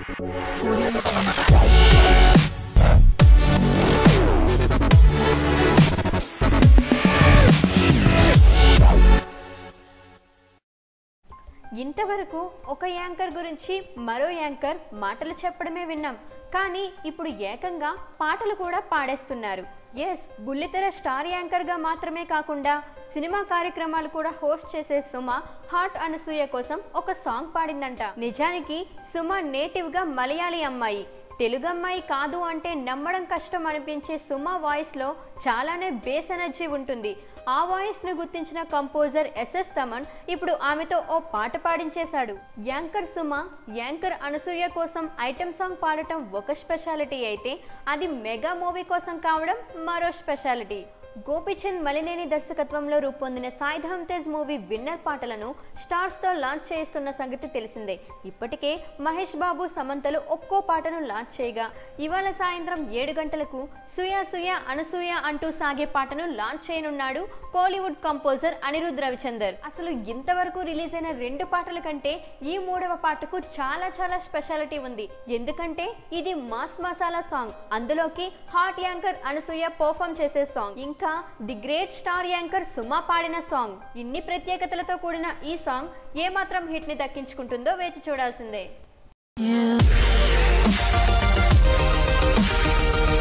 ఇంతవరకు ఒక యాంకర్ గురించి మరో యాంకర్ మాటలు చెప్పడమే విన్నాం కానీ ఇప్పుడు ఏకంగా పాటలు కూడా పాడేస్తున్నారు ఎస్ బుల్లితెర స్టార్ యాంకర్గా మాత్రమే కాకుండా సినిమా కార్యక్రమాలు కూడా హోస్ట్ చేసే సుమ హాట్ అనసూయ కోసం ఒక సాంగ్ పాడిందంట నిజానికి సుమ నేటివ్గా మలయాళీ అమ్మాయి తెలుగు అమ్మాయి కాదు అంటే నమ్మడం కష్టం అనిపించే సుమ వాయిస్లో చాలానే బేస్ ఎనర్జీ ఉంటుంది ఆ వాయిస్ను గుర్తించిన కంపోజర్ ఎస్ఎస్ తమన్ ఇప్పుడు ఆమెతో ఓ పాట పాడించేశాడు యాంకర్ సుమ యాంకర్ అనసూయ కోసం ఐటెం సాంగ్ పాడటం ఒక స్పెషాలిటీ అయితే అది మెగా మూవీ కోసం కావడం మరో స్పెషాలిటీ గోపిచంద్ మలినేని దర్శకత్వంలో రూపొందిన సాయిధామ్ తేజ్ మూవీ విన్నర్ పాటలను స్టార్స్తో లాంచ్ చేస్తున్న సంగతి తెలిసిందే ఇప్పటికే మహేష్ బాబు సమంతలు ఒక్కో పాటను లాంచ్ చేయగా ఇవాళ సాయంత్రం ఏడు గంటలకు సుయా సుయా అనసూయ అంటూ సాగే పాటను లాంచ్ చేయనున్నాడు కోలీవుడ్ కంపోజర్ అనిరుద్ రవిచందర్ అసలు ఇంతవరకు రిలీజ్ అయిన రెండు పాటల కంటే ఈ మూడవ పాటకు చాలా చాలా స్పెషాలిటీ ఉంది ఎందుకంటే ఇది మాస్ మసాలా సాంగ్ అందులోకి హాట్ యాంకర్ అనసూయ పర్ఫామ్ చేసే సాంగ్ ఇంకా the great star anchor Suma పాడిన సాంగ్ ఇన్ని ప్రత్యేకతలతో కూడిన ఈ సాంగ్ ఏమాత్రం హిట్ ని దక్కించుకుంటుందో వేచి చూడాల్సిందే Yeah.